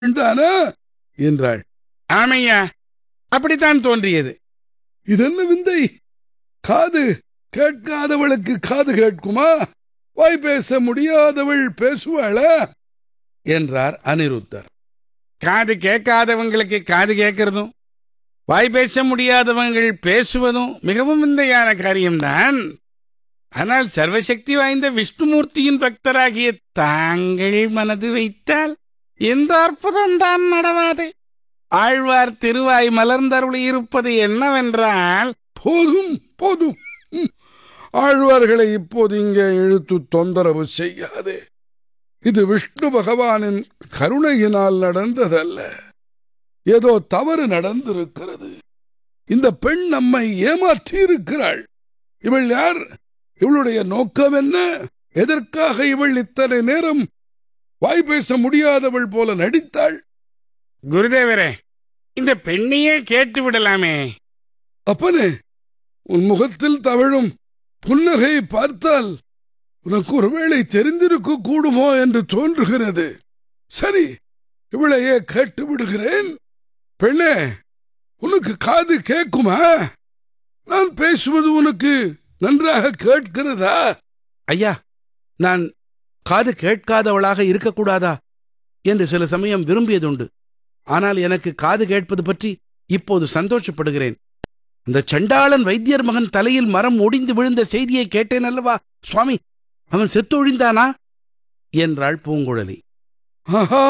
தானா என்றாள் ஆமையா அப்படித்தான் தோன்றியது இதென்ன விந்தை காது கேட்காதவளுக்கு காது கேட்குமா வாய் பேச முடியாதவள் பேசுவாளா என்றார் அனிருத்தர் காது கேட்காதவங்களுக்கு காது கேட்கறதும் வாய் பேச முடியாதவங்கள் பேசுவதும் மிகவும் விந்தையான காரியம்தான் ஆனால் சர்வசக்தி வாய்ந்த விஷ்ணுமூர்த்தியின் பக்தராகிய தாங்கள் மனது வைத்தால் இந்த அற்புதம்தான் நடவாது ஆழ்வார் திருவாய் மலர்ந்தருளி இருப்பது என்னவென்றால் போதும் போதும் ம். ஆழ்வார்களை இப்போது இங்கே இழுத்து தொந்தரவு செய்யாதே இது விஷ்ணு பகவானின் கருணையினால் நடந்ததல்ல ஏதோ தவறு நடந்திருக்கிறது இந்த பெண் நம்மை ஏமாற்றி இருக்கிறாள் இவள் யார் இவளுடைய நோக்கம் என்ன எதற்காக இவள் இத்தனை நேரம் வாய் பேச முடியாதவள் போல நடித்தாள் குருதேவரே இந்த பெண்ணையே கேட்டு விடலாமே அப்பனே உன் முகத்தில் தவழும் புன்னகை பார்த்தால் உனக்கு ஒருவேளை தெரிந்திருக்க கூடுமோ என்று தோன்றுகிறது சரி இவளையே கேட்டு விடுகிறேன் பெண்ணே உனக்கு காது கேட்குமா நான் பேசுவது உனக்கு நன்றாக கேட்கிறதா ஐயா நான் காது கேட்காதவளாக இருக்கக்கூடாதா என்று சில சமயம் விரும்பியதுண்டு ஆனால் எனக்கு காது கேட்பது பற்றி இப்போது சந்தோஷப்படுகிறேன் இந்த சண்டாளன் வைத்தியர் மகன் தலையில் மரம் ஒடிந்து விழுந்த செய்தியை கேட்டேன் அல்லவா சுவாமி அவன் செத்தொழிந்தானா என்றாள் பூங்குழலி ஆஹா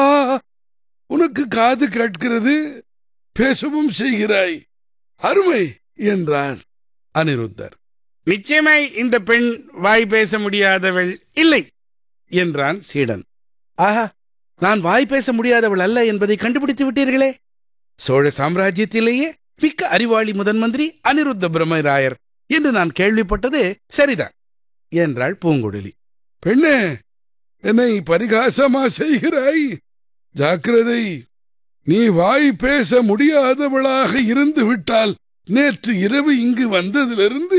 உனக்கு காது கேட்கிறது பேசவும் செய்கிறாய் அருமை என்றார் அனிருத்தர் நிச்சயமாய் இந்த பெண் வாய் பேச முடியாதவள் இல்லை என்றான் சீடன் ஆஹா நான் வாய் பேச முடியாதவள் அல்ல என்பதை கண்டுபிடித்து விட்டீர்களே சோழ சாம்ராஜ்யத்திலேயே மிக்க அறிவாளி முதன் மந்திரி அனிருத்த பிரம்மராயர் என்று நான் கேள்விப்பட்டது சரிதான் என்றாள் பூங்குழலி பெண்ணே என்னை பரிகாசமா செய்கிறாய் ஜாக்கிரதை நீ வாய் பேச முடியாதவளாக இருந்து விட்டால் நேற்று இரவு இங்கு வந்ததிலிருந்து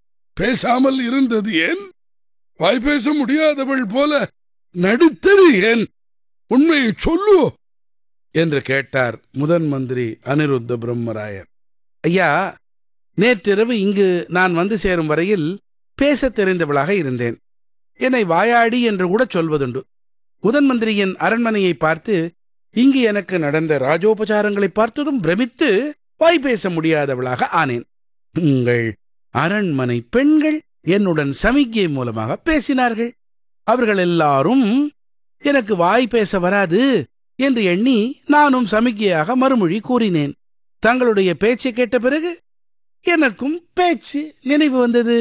பேசாமல் இருந்தது ஏன் வாய் பேச முடியாதவள் போல நடித்தது ஏன் உண்மையை சொல்லு என்று கேட்டார் முதன் மந்திரி அனிருத்த பிரம்மராயர் ஐயா நேற்றிரவு இங்கு நான் வந்து சேரும் வரையில் பேசத் தெரிந்தவளாக இருந்தேன் என்னை வாயாடி என்று கூட சொல்வதுண்டு முதன் மந்திரியின் அரண்மனையை பார்த்து இங்கு எனக்கு நடந்த ராஜோபசாரங்களை பார்த்ததும் பிரமித்து வாய் பேச முடியாதவளாக ஆனேன் உங்கள் அரண்மனை பெண்கள் என்னுடன் சமிக்ஞை மூலமாக பேசினார்கள் அவர்கள் எல்லாரும் எனக்கு வாய் பேச வராது என்று எண்ணி நானும் சமிக்ஞையாக மறுமொழி கூறினேன் தங்களுடைய பேச்சை கேட்ட பிறகு எனக்கும் பேச்சு நினைவு வந்தது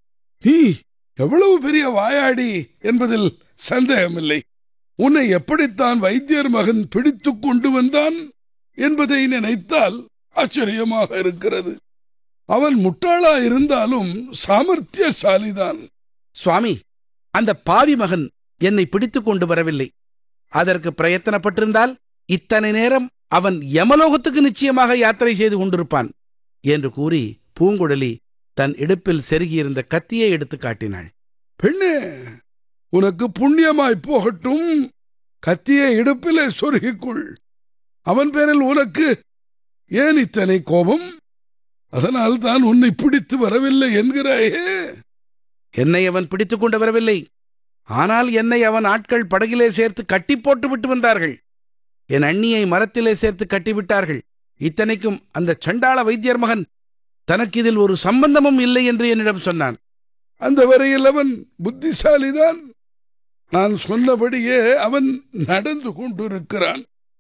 நீ எவ்வளவு பெரிய வாயாடி என்பதில் சந்தேகமில்லை உன்னை எப்படித்தான் வைத்தியர் மகன் பிடித்துக் கொண்டு வந்தான் என்பதை நினைத்தால் ஆச்சரியமாக இருக்கிறது அவன் முட்டாளா இருந்தாலும் சாமர்த்தியசாலிதான் சுவாமி அந்த பாவி மகன் என்னை பிடித்துக் கொண்டு வரவில்லை அதற்கு பிரயத்தனப்பட்டிருந்தால் இத்தனை நேரம் அவன் யமலோகத்துக்கு நிச்சயமாக யாத்திரை செய்து கொண்டிருப்பான் என்று கூறி பூங்குழலி தன் இடுப்பில் செருகியிருந்த கத்தியை எடுத்து காட்டினாள் பெண்ணே உனக்கு புண்ணியமாய் போகட்டும் கத்தியை இடுப்பிலே சொருகிக்குள் அவன் பேரில் உனக்கு ஏன் இத்தனை கோபம் அதனால் தான் உன்னை பிடித்து வரவில்லை என்கிறாயே என்னை அவன் பிடித்துக் கொண்டு வரவில்லை ஆனால் என்னை அவன் ஆட்கள் படகிலே சேர்த்து கட்டி போட்டு விட்டு வந்தார்கள் என் அண்ணியை மரத்திலே சேர்த்து கட்டிவிட்டார்கள் இத்தனைக்கும் அந்த சண்டாள வைத்தியர் மகன் தனக்கு இதில் ஒரு சம்பந்தமும் இல்லை என்று என்னிடம் சொன்னான் அந்த வரையில் அவன் புத்திசாலிதான் நான் சொன்னபடியே அவன் நடந்து கொண்டிருக்கிறான்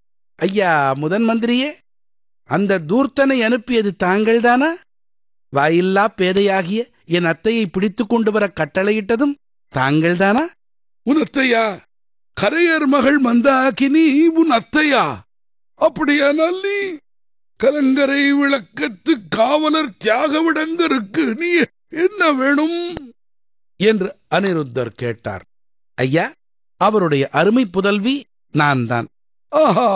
ஐயா முதன் மந்திரியே அந்த தூர்த்தனை அனுப்பியது தாங்கள்தானா வாயில்லா பேதையாகிய என் அத்தையை பிடித்துக் கொண்டு வர கட்டளையிட்டதும் தாங்கள்தானா உன் அத்தையா கரையர் மகள் மந்தாகினி உன் அத்தையா அப்படியானால் நீ கலங்கரை விளக்கத்து காவலர் தியாகவிடங்கருக்கு நீ என்ன வேணும் என்று அனிருத்தர் கேட்டார் ஐயா அவருடைய அருமை புதல்வி நான் தான் ஆஹா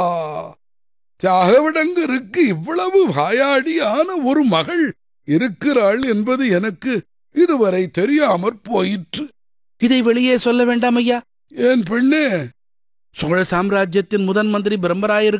தியாகவிடங்கருக்கு இவ்வளவு வாயாடியான ஒரு மகள் இருக்கிறாள் என்பது எனக்கு இதுவரை தெரியாமற் போயிற்று இதை வெளியே சொல்ல வேண்டாம் ஐயா ஏன் பெண்ணே சோழ சாம்ராஜ்யத்தின் முதன் மந்திரி பிரம்மராயருக்கு